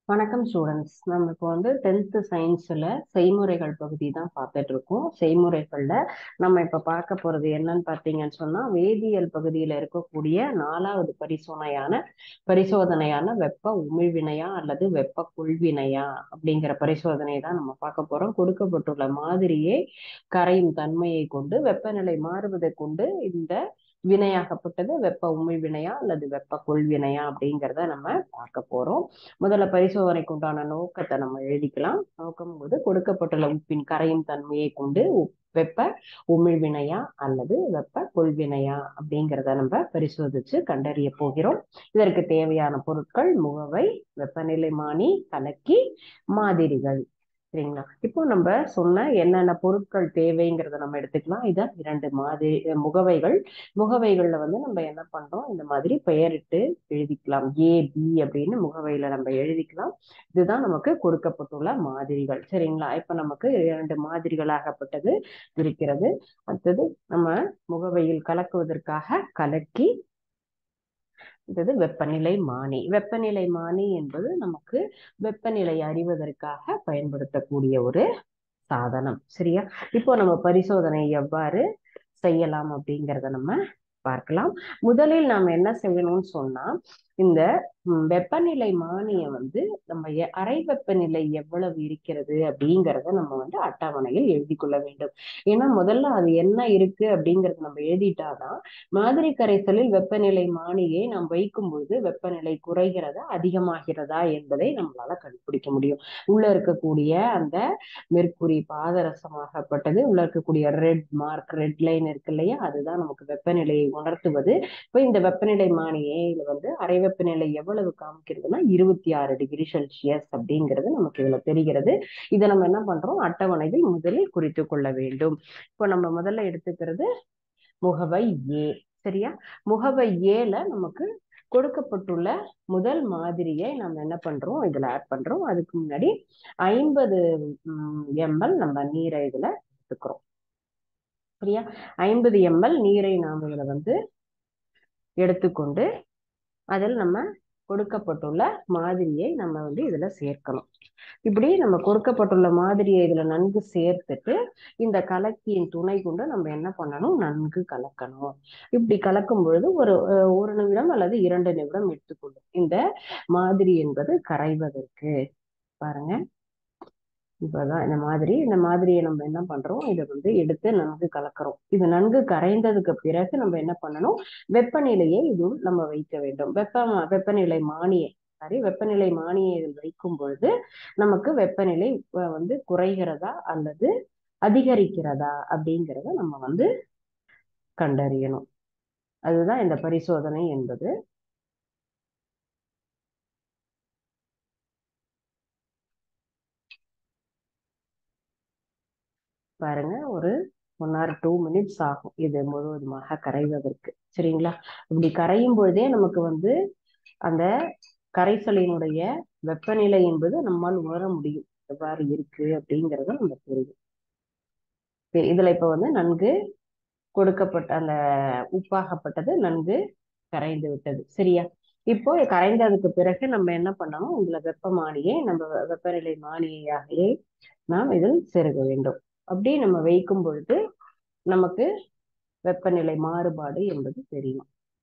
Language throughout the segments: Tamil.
வணக்கம் ஸ்டூடெண்ட்ஸ் நம்ம இப்போ வந்து டென்த் சயின்ஸ்ல செய்முறைகள் பகுதி தான் பார்த்துட்டு இருக்கோம் செய்முறைகள்ல நம்ம இப்ப பார்க்க போறது என்னன்னு பார்த்தீங்கன்னு சொன்னா வேதியியல் பகுதியில இருக்கக்கூடிய நாலாவது பரிசோதனையான பரிசோதனையான வெப்ப உமிழ்வினையா அல்லது வெப்ப கொள்வினையா அப்படிங்கிற பரிசோதனையை தான் நம்ம பார்க்க போறோம் கொடுக்கப்பட்டுள்ள மாதிரியை கரையும் தன்மையை கொண்டு வெப்பநிலை மாறுவதை கொண்டு இந்த வினையாகப்பட்டது வெப்ப உமிழ்வினையா அல்லது வெப்ப கொள்வினையா அப்படிங்கிறத நம்ம பார்க்க போறோம் முதல்ல பரிசோதனைக்கு உண்டான நோக்கத்தை நம்ம எழுதிக்கலாம் நோக்கம் போது கொடுக்கப்பட்டுள்ள உப்பின் கரையும் தன்மையை கொண்டு வெப்ப உமிழ்வினையா அல்லது வெப்ப கொள்வினையா அப்படிங்கிறத நம்ம பரிசோதிச்சு கண்டறிய போகிறோம் இதற்கு தேவையான பொருட்கள் முகவை வெப்பநிலைமானி கலக்கி மாதிரிகள் சரிங்களா இப்போ நம்ம சொன்ன என்னென்ன பொருட்கள் தேவைங்கிறத நம்ம எடுத்துக்கலாம் இதான் இரண்டு மாதிரி முகவைகள் முகவைகள்ல வந்து நம்ம என்ன பண்றோம் இந்த மாதிரி பெயரிட்டு எழுதிக்கலாம் ஏ பி அப்படின்னு முகவையில நம்ம எழுதிக்கலாம் இதுதான் நமக்கு கொடுக்கப்பட்டுள்ள மாதிரிகள் சரிங்களா இப்ப நமக்கு இரண்டு மாதிரிகளாகப்பட்டது இருக்கிறது அடுத்தது நம்ம முகவையில் கலக்குவதற்காக கலக்கி இது வெப்பநிலை மானி வெப்பநிலை மானி என்பது நமக்கு வெப்பநிலை அறிவதற்காக பயன்படுத்தக்கூடிய ஒரு சாதனம் சரியா இப்போ நம்ம பரிசோதனை எவ்வாறு செய்யலாம் அப்படிங்கிறத நம்ம பார்க்கலாம் முதலில் நாம் என்ன செய்யணும்னு சொன்னா இந்த வெப்பநிலை மானிய வந்து நம்ம அறை வெப்பநிலை எவ்வளவு இருக்கிறது அப்படிங்கிறத நம்ம வந்து அட்டவணையில் எழுதி கொள்ள வேண்டும் ஏன்னா முதல்ல அது என்ன இருக்கு அப்படிங்கறத நம்ம எழுதிட்டாதான் மாதிரி கரைசலில் வெப்பநிலை மானியை நாம் வைக்கும் பொழுது வெப்பநிலை குறைகிறதா அதிகமாகிறதா என்பதை நம்மளால கண்டுபிடிக்க முடியும் உள்ள இருக்கக்கூடிய அந்த மெர்குரி பாதரசமாகப்பட்டது உள்ள இருக்கக்கூடிய ரெட் மார்க் ரெட் லைன் இருக்கு இல்லையா அதுதான் நமக்கு வெப்பநிலையை உணர்த்துவது இப்போ இந்த வெப்பநிலை மானியை வந்து அறை வெப்பநிலை எவ்வளவு காமிக்கிறதுனா இருபத்தி ஆறு டிகிரி செல்சியஸ் அப்படிங்கிறது நமக்கு இதுல தெரிகிறது இதை நம்ம என்ன பண்றோம் அட்டவணையில் முதலில் குறித்து கொள்ள வேண்டும் இப்போ நம்ம முதல்ல எடுத்துக்கிறது முகவை ஏ சரியா முகவை ஏல நமக்கு கொடுக்கப்பட்டுள்ள முதல் மாதிரியை நம்ம என்ன பண்றோம் இதுல ஆட் பண்றோம் அதுக்கு முன்னாடி ஐம்பது எம்எல் நம்ம நீரை இதுல எடுத்துக்கிறோம் சரியா ஐம்பது எம்எல் நீரை நாம் இதுல வந்து எடுத்துக்கொண்டு அதில் நம்ம கொடுக்கப்பட்டுள்ள மாதிரியை நம்ம வந்து இதுல சேர்க்கணும் இப்படி நம்ம கொடுக்கப்பட்டுள்ள மாதிரியை இதுல நன்கு சேர்த்துட்டு இந்த கலக்கியின் துணை கொண்டு நம்ம என்ன பண்ணணும் நன்கு கலக்கணும் இப்படி கலக்கும் பொழுது ஒரு ஒரு நிமிடம் அல்லது இரண்டு நிமிடம் எடுத்துக்கொள்ளும் இந்த மாதிரி என்பது கரைவதற்கு பாருங்க இப்பதான் இந்த மாதிரி இந்த மாதிரியை நம்ம என்ன பண்றோம் இதை வந்து எடுத்து நன்கு கலக்கிறோம் இது நன்கு கரைந்ததுக்கு பிறகு நம்ம என்ன பண்ணணும் வெப்பநிலையை இது நம்ம வைக்க வேண்டும் வெப்ப வெப்பநிலை மானியை சாரி வெப்பநிலை மானியை இதில் வைக்கும் பொழுது நமக்கு வெப்பநிலை வந்து குறைகிறதா அல்லது அதிகரிக்கிறதா அப்படிங்கிறத நம்ம வந்து கண்டறியணும் அதுதான் இந்த பரிசோதனை என்பது பாருங்க ஒரு ஒன் ஆர் டூ மினிட்ஸ் ஆகும் இது முழுவதுமாக கரைவதற்கு சரிங்களா இப்படி கரையும் பொழுதே நமக்கு வந்து அந்த கரைசலினுடைய வெப்பநிலை என்பது நம்மால் உணர முடியும் எவ்வாறு இருக்கு அப்படிங்கிறத நம்ம தெரியும் இதுல இப்ப வந்து நன்கு கொடுக்கப்பட்ட அந்த உப்பாகப்பட்டது நன்கு கரைந்து விட்டது சரியா இப்போ கரைந்ததுக்கு பிறகு நம்ம என்ன பண்ணணும் இதுல வெப்பமானியை நம்ம வெப்பநிலை மானியாகவே நாம் இதில் செருக வேண்டும் அப்படி நம்ம வைக்கும் பொழுது நமக்கு வெப்பநிலை மாறுபாடு என்பது தெரியும்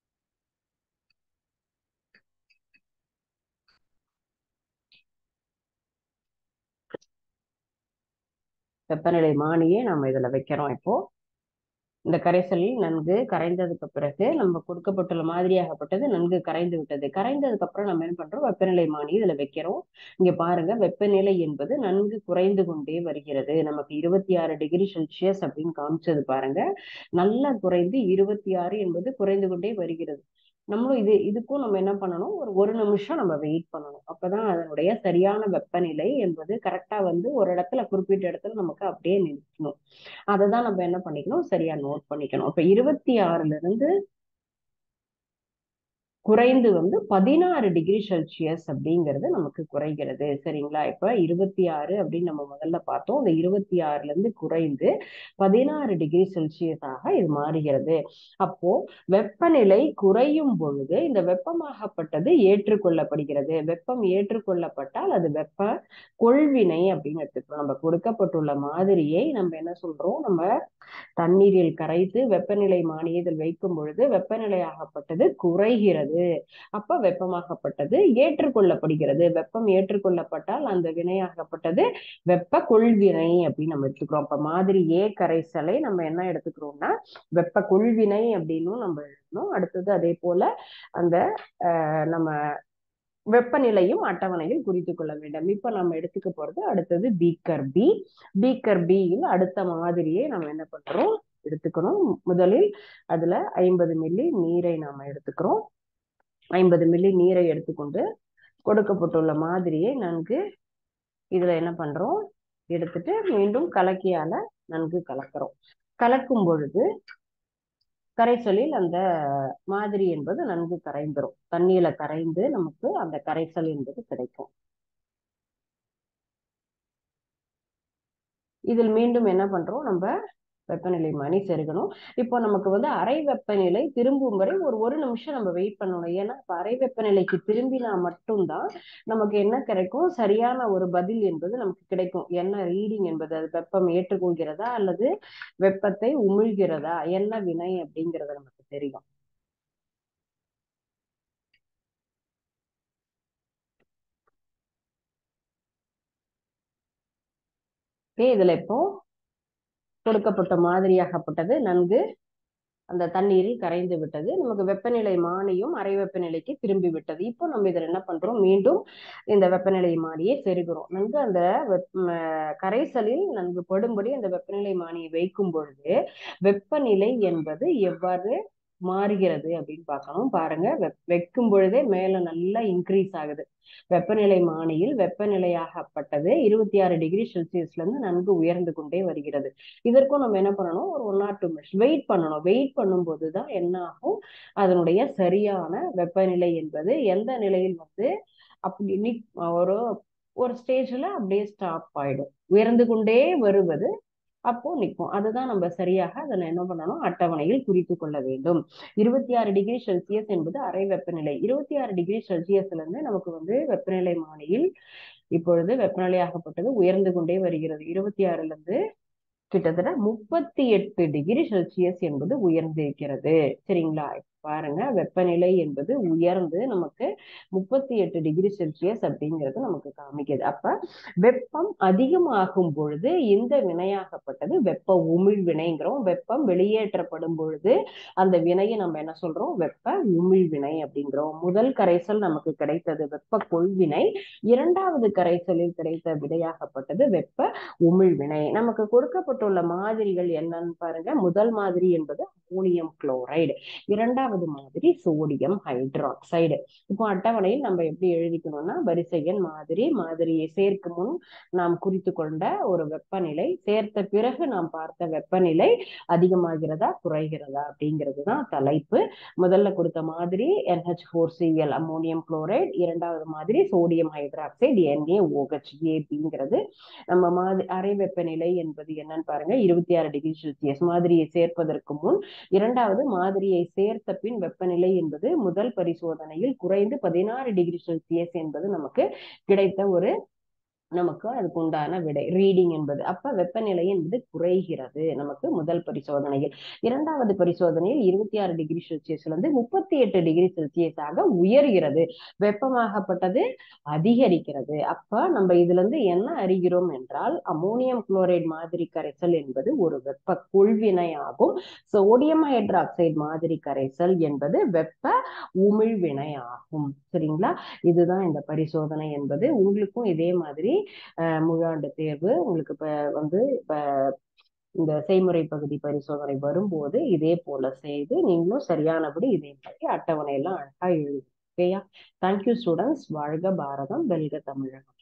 வெப்பநிலை மானியே நம்ம இதுல வைக்கிறோம் இப்போ இந்த கரைசலில் நன்கு கரைந்ததுக்கு பிறகு நம்ம கொடுக்கப்பட்டுள்ள மாதிரியாகப்பட்டது நன்கு கரைந்து விட்டது கரைந்ததுக்கு அப்புறம் நம்ம என்ன பண்றோம் வெப்பநிலை மானி இதுல வைக்கிறோம் இங்க பாருங்க வெப்பநிலை என்பது நன்கு குறைந்து கொண்டே வருகிறது நமக்கு இருபத்தி ஆறு டிகிரி செல்சியஸ் அப்படின்னு காமிச்சது பாருங்க நல்லா குறைந்து இருபத்தி ஆறு என்பது குறைந்து கொண்டே வருகிறது நம்மளும் இது இதுக்கும் நம்ம என்ன பண்ணணும் ஒரு ஒரு நிமிஷம் நம்ம வெயிட் பண்ணணும் அப்பதான் அதனுடைய சரியான வெப்பநிலை என்பது கரெக்டா வந்து ஒரு இடத்துல குறிப்பிட்ட இடத்துல நமக்கு அப்படியே நிற்கணும் அதை தான் நம்ம என்ன பண்ணிக்கணும் சரியா நோட் பண்ணிக்கணும் இப்ப இருபத்தி ஆறுல இருந்து குறைந்து வந்து பதினாறு டிகிரி செல்சியஸ் அப்படிங்கிறது நமக்கு குறைகிறது சரிங்களா இப்ப இருபத்தி ஆறு அப்படின்னு நம்ம முதல்ல பார்த்தோம் இந்த இருபத்தி ஆறுல இருந்து குறைந்து பதினாறு டிகிரி செல்சியஸாக இது மாறுகிறது அப்போ வெப்பநிலை குறையும் பொழுது இந்த வெப்பமாகப்பட்டது ஏற்றுக்கொள்ளப்படுகிறது வெப்பம் ஏற்றுக்கொள்ளப்பட்டால் அது வெப்ப கொள்வினை அப்படின்னு எடுத்துக்கிறோம் நம்ம கொடுக்கப்பட்டுள்ள மாதிரியை நம்ம என்ன சொல்றோம் நம்ம தண்ணீரில் கரைத்து வெப்பநிலை மானியத்தில் வைக்கும் பொழுது வெப்பநிலையாகப்பட்டது குறைகிறது அப்ப வெப்பமாகப்பட்டது ஏற்றுக்கொள்ளப்படுகிறது வெப்பம் ஏற்றுக்கொள்ளப்பட்டால் அந்த வினையாகப்பட்டது வெப்ப கொள்வினை அப்படின்னு நம்ம எடுத்துக்கிறோம் அப்ப மாதிரி ஏ கரைசலை நம்ம என்ன எடுத்துக்கிறோம்னா வெப்ப கொள்வினை அப்படின்னும் நம்ம எழுதணும் அடுத்தது அதே போல அந்த அஹ், நம்ம வெப்பநிலையும் அட்டவணையில் குறித்து கொள்ள வேண்டும் இப்ப நம்ம எடுத்துக்க போறது அடுத்தது பீக்கர் பி பீக்கர் பியில் அடுத்த மாதிரியை நம்ம என்ன பண்றோம் எடுத்துக்கணும் முதலில் அதுல ஐம்பது மில்லி நீரை நாம எடுத்துக்கிறோம் ஐம்பது மில்லி நீரை எடுத்துக்கொண்டு கொடுக்கப்பட்டுள்ள மாதிரியை நன்கு இதுல என்ன பண்றோம் எடுத்துட்டு மீண்டும் கலக்கியால நன்கு கலக்கிறோம் கலக்கும் பொழுது கரைசலில் அந்த மாதிரி என்பது நன்கு கரைந்துரும் தண்ணியில கரைந்து நமக்கு அந்த கரைசல் என்பது கிடைக்கும் இதில் மீண்டும் என்ன பண்றோம் நம்ம வெப்பநிலை மணி செருகணும் இப்போ நமக்கு வந்து அறை வெப்பநிலை திரும்பும் வரை ஒரு ஒரு நிமிஷம் நம்ம வெயிட் பண்ணணும் ஏன்னா இப்ப அறை வெப்பநிலைக்கு திரும்பினா மட்டும்தான் நமக்கு என்ன கிடைக்கும் சரியான ஒரு பதில் என்பது நமக்கு கிடைக்கும் என்ன ரீடிங் என்பது அது வெப்பம் ஏற்றுக்கொள்கிறதா அல்லது வெப்பத்தை உமிழ்கிறதா என்ன வினை அப்படிங்கறது நமக்கு தெரியும் ஓகே இதுல இப்போ கொடுக்கப்பட்ட மாதிரியாகப்பட்டது நன்கு அந்த தண்ணீரில் கரைந்து விட்டது நமக்கு வெப்பநிலை மானியும் அறை வெப்பநிலைக்கு திரும்பி விட்டது இப்போ நம்ம இதில் என்ன பண்றோம் மீண்டும் இந்த வெப்பநிலை மானியை செருகிறோம் நன்கு அந்த வெப் ம, கரைசலில் நன்கு படும்படி அந்த வெப்பநிலை மானியை வைக்கும் பொழுது வெப்பநிலை என்பது எவ்வாறு மாறுகிறது அப்படின்னு பார்க்கணும் பாருங்க வெப் வைக்கும் பொழுதே மேல நல்லா இன்க்ரீஸ் ஆகுது வெப்பநிலை மானியில் வெப்பநிலையாகப்பட்டது இருபத்தி ஆறு டிகிரி செல்சியஸ்ல இருந்து நன்கு உயர்ந்து கொண்டே வருகிறது இதற்கும் நம்ம என்ன பண்ணணும் ஒரு one or two minutes wait பண்ணணும் வெயிட் பண்ணும்போது தான் என்ன ஆகும் அதனுடைய சரியான வெப்பநிலை என்பது எந்த நிலையில் வந்து அப்படி நிக் ஒரு ஒரு ஸ்டேஜ்ல அப்படியே ஸ்டாப் ஆயிடும் உயர்ந்து கொண்டே வருவது அப்போ நிற்கும் அதுதான் நம்ம சரியாக அதை என்ன பண்ணணும் அட்டவணையில் குறித்து கொள்ள வேண்டும் இருபத்தி ஆறு டிகிரி செல்சியஸ் என்பது அறை வெப்பநிலை இருபத்தி ஆறு டிகிரி செல்சியஸ்ல இருந்து நமக்கு வந்து வெப்பநிலை மானியில் இப்பொழுது வெப்பநிலையாகப்பட்டது உயர்ந்து கொண்டே வருகிறது இருபத்தி ஆறுல இருந்து கிட்டத்தட்ட முப்பத்தி எட்டு டிகிரி செல்சியஸ் என்பது உயர்ந்திருக்கிறது சரிங்களா பாருங்க வெப்பநிலை என்பது உயர்ந்து நமக்கு முப்பத்தி எட்டு டிகிரி செல்சியஸ் அப்படிங்கிறது நமக்கு காமிக்குது அப்ப வெப்பம் அதிகமாகும் பொழுது இந்த வினையாகப்பட்டது வெப்ப உமிழ் வினைங்கிறோம் வெப்பம் வெளியேற்றப்படும் பொழுது அந்த வினையை நம்ம என்ன சொல்றோம் வெப்ப உமிழ் வினை அப்படிங்கிறோம் முதல் கரைசல் நமக்கு கிடைத்தது வெப்ப கொள்வினை இரண்டாவது கரைசலில் கிடைத்த விடையாகப்பட்டது வெப்ப உமிழ்வினை நமக்கு கொடுக்கப்பட்டுள்ள மாதிரிகள் என்னன்னு பாருங்க முதல் மாதிரி என்பது அமோனியம் குளோரைடு இரண்டாவது மாதிரி சோடியம் ஹைட்ராக்சைடு இப்போ அட்டவணையில் நம்ம எப்படி எழுதிக்கணும்னா வரிசை எண் மாதிரி மாதிரியை சேர்க்கும் முன் நாம் குறித்து கொண்ட ஒரு வெப்பநிலை சேர்த்த பிறகு நாம் பார்த்த வெப்பநிலை அதிகமாகிறதா குறைகிறதா அப்படிங்கிறது தான் தலைப்பு முதல்ல கொடுத்த மாதிரி NH4Cl four CL ammonium chloride இரண்டாவது மாதிரி சோடியம் ஹைட்ராக்சைடு NaOH ஏபிங்கிறது நம்ம மாதிரி அறை வெப்பநிலை என்பது என்னன்னு பாருங்க இருபத்தி ஆறு டிகிரி செல்சியஸ் மாதிரியை சேர்ப்பதற்கு முன் இரண்டாவது மாதிரியை சேர்த்த பின் வெப்பநிலை என்பது முதல் பரிசோதனையில் குறைந்து பதினாறு டிகிரி செல்சியஸ் என்பது நமக்கு கிடைத்த ஒரு நமக்கு அதுக்கு உண்டான விடை ரீடிங் என்பது அப்ப வெப்பநிலை என்பது குறைகிறது நமக்கு முதல் பரிசோதனையில் இரண்டாவது பரிசோதனையில் இருபத்தி ஆறு டிகிரி செல்சியஸ்ல இருந்து முப்பத்தி எட்டு டிகிரி செல்சியஸாக உயர்கிறது வெப்பமாகப்பட்டது அதிகரிக்கிறது அப்ப நம்ம இதுல இருந்து என்ன அறிகிறோம் என்றால் அமோனியம் குளோரைடு மாதிரி கரைசல் என்பது ஒரு வெப்ப கொள்வினை ஆகும் சோடியம் ஹைட்ராக்சைடு மாதிரி கரைசல் என்பது வெப்ப உமிழ்வினை ஆகும் சரிங்களா இதுதான் இந்த பரிசோதனை என்பது உங்களுக்கும் இதே மாதிரி அஹ் முழாண்டு தேர்வு உங்களுக்கு இப்ப வந்து இப்ப இந்த செய்முறை பகுதி பரிசோதனை வரும்போது இதே போல செய்து நீங்களும் சரியானபடி இதே மாதிரி அட்டவணை எல்லாம் அழகா எழுது ஓகேயா தேங்க்யூ ஸ்டூடெண்ட்ஸ் வாழ்க பாரதம் வெல்க தமிழகம்